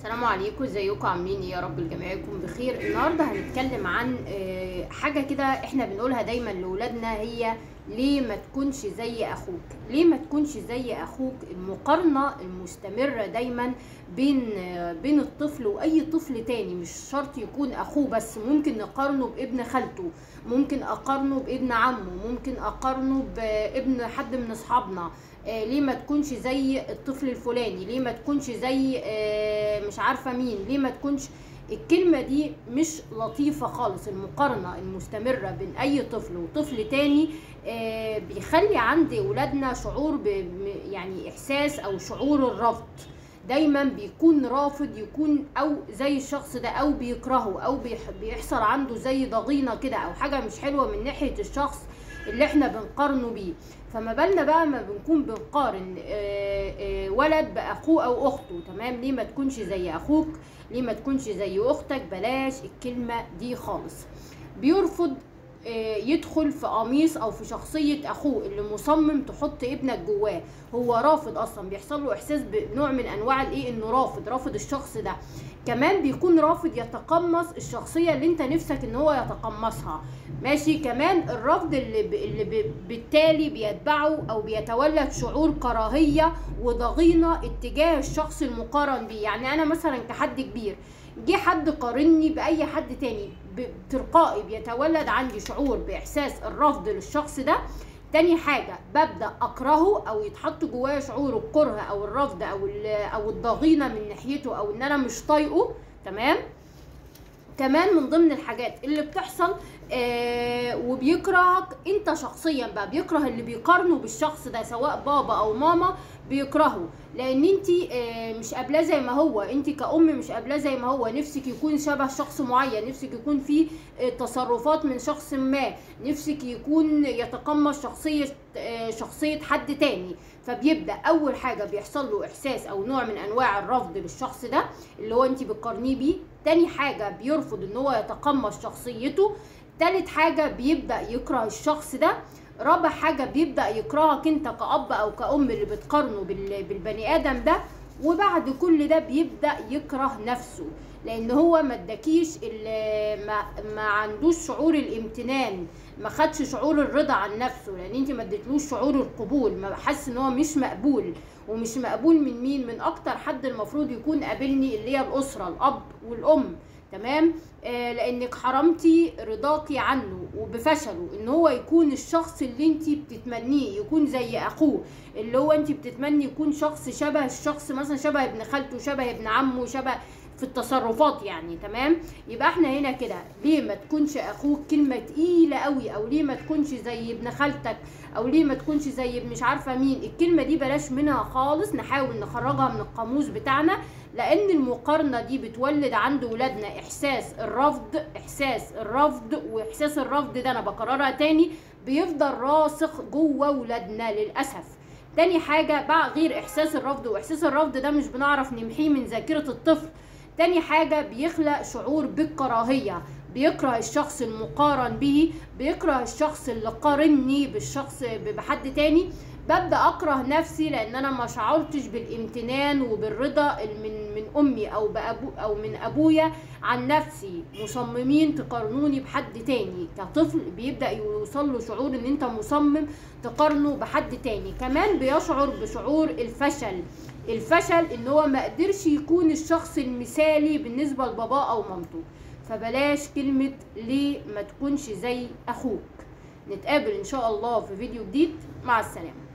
السلام عليكم ازيكم عاملين ايه يا رب الجميع يكون بخير النهارده هنتكلم عن آه، حاجه كده احنا بنقولها دايما لاولادنا هي ليه ما تكونش زي اخوك ليه ما تكونش زي اخوك المقارنه المستمره دايما بين آه، بين الطفل واي طفل تاني مش شرط يكون اخوه بس ممكن نقارنه بابن خالته ممكن اقارنه بابن عمه ممكن اقارنه بابن حد من اصحابنا آه، ليه ما تكونش زي الطفل الفلاني ليه ما تكونش زي آه، مش عارفه مين ليه ما تكونش الكلمة دي مش لطيفة خالص المقارنة المستمرة بين أي طفل وطفل تاني آه، بيخلي عند ولادنا شعور ب م- يعني إحساس أو شعور الرفض دايما بيكون رافض يكون او زي الشخص ده او بيكرهه او بيح- بيحصل عنده زي ضغينه كده او حاجه مش حلوه من ناحيه الشخص اللي احنا بنقارنه بيه فما بالنا بقى ما بنكون بنقارن آه، آه، ولد باخوه او اخته تمام ليه ما تكونش زي اخوك ليه ما تكونش زي اختك بلاش الكلمه دي خالص بيرفض آه، يدخل في قميص او في شخصيه اخوه اللي مصمم تحط ابنك جواه هو رافض اصلا بيحصل له احساس بنوع من انواع الايه انه رافض رافض الشخص ده كمان بيكون رافض يتقمص الشخصيه اللي انت نفسك ان هو يتقمصها ماشي كمان الرفض اللي, ب... اللي ب... بالتالي بيتبعه او بيتولد شعور كراهيه وضغينه اتجاه الشخص المقارن بيه يعني انا مثلا كحد كبير جه حد قارني باي حد تاني ب- تلقائي بيتولد عندي شعور باحساس الرفض للشخص ده تاني حاجة ببدأ أكرهه أو يتحط جوايا شعور الكره أو الرفض أو ال- أو الضغينة من ناحيته أو إن أنا مش طايقه تمام كمان من ضمن الحاجات اللي بتحصل آه وبيكرهك انت شخصيا بقى بيكره اللي بيقارنه بالشخص ده سواء بابا او ماما بيكرهه لان انت آه مش قابلاه زي ما هو انت كأم مش قابلاه زي ما هو نفسك يكون شبه شخص معين نفسك يكون فيه آه تصرفات من شخص ما نفسك يكون يتقمص شخصية آه شخصية حد تاني فبيبدأ اول حاجة بيحصل له احساس او نوع من انواع الرفض للشخص ده اللي هو انت بتقارنيه بيه تاني حاجة بيرفض ان هو يتقمص شخصيته تالت حاجة بيبدأ يكره الشخص ده رابع حاجة بيبدأ يكرهك انت كأب او كأم اللي بتقارنه بال- بالبني آدم ده وبعد كل ده بيبدأ يكره نفسه لان هو ما اداكيش ال- ما, ما عندوش شعور الامتنان ما خدش شعور الرضا عن نفسه لان انت ما اديتلوش شعور القبول ما حس ان هو مش مقبول ومش مقبول من مين من اكتر حد المفروض يكون قابلني اللي هي الاسره الاب والام تمام آه لانك حرمتي رضاكي عنه وبفشله ان هو يكون الشخص اللي انت بتتمنيه يكون زي اخوه اللي هو انت بتتمني يكون شخص شبه الشخص مثلا شبه ابن خالته شبه ابن عمه شبه في التصرفات يعني تمام يبقى احنا هنا كده ليه ما تكونش اخوك كلمه تقيله قوي او ليه ما تكونش زي ابن خالتك او ليه ما تكونش زي مش عارفه مين الكلمه دي بلاش منها خالص نحاول نخرجها من القاموس بتاعنا لان المقارنه دي بتولد عند ولادنا احساس الرفض احساس الرفض واحساس الرفض ده انا بكررها تاني بيفضل راسخ جوه ولادنا للاسف تاني حاجة بقى غير إحساس الرفض وإحساس الرفض ده مش بنعرف نمحيه من ذاكرة الطفل تاني حاجة بيخلق شعور بالكراهية بيكره الشخص المقارن به بيكره الشخص اللي قارني بالشخص بحد تاني ببدا اكره نفسي لان انا ما شعرتش بالامتنان وبالرضا من من امي او بأبو او من ابويا عن نفسي مصممين تقارنوني بحد تاني كطفل بيبدا يوصل له شعور ان انت مصمم تقارنه بحد تاني كمان بيشعر بشعور الفشل الفشل ان هو ما قدرش يكون الشخص المثالي بالنسبه لباباه او مامته فبلاش كلمه ليه ما تكونش زي اخوك نتقابل ان شاء الله في فيديو جديد مع السلامه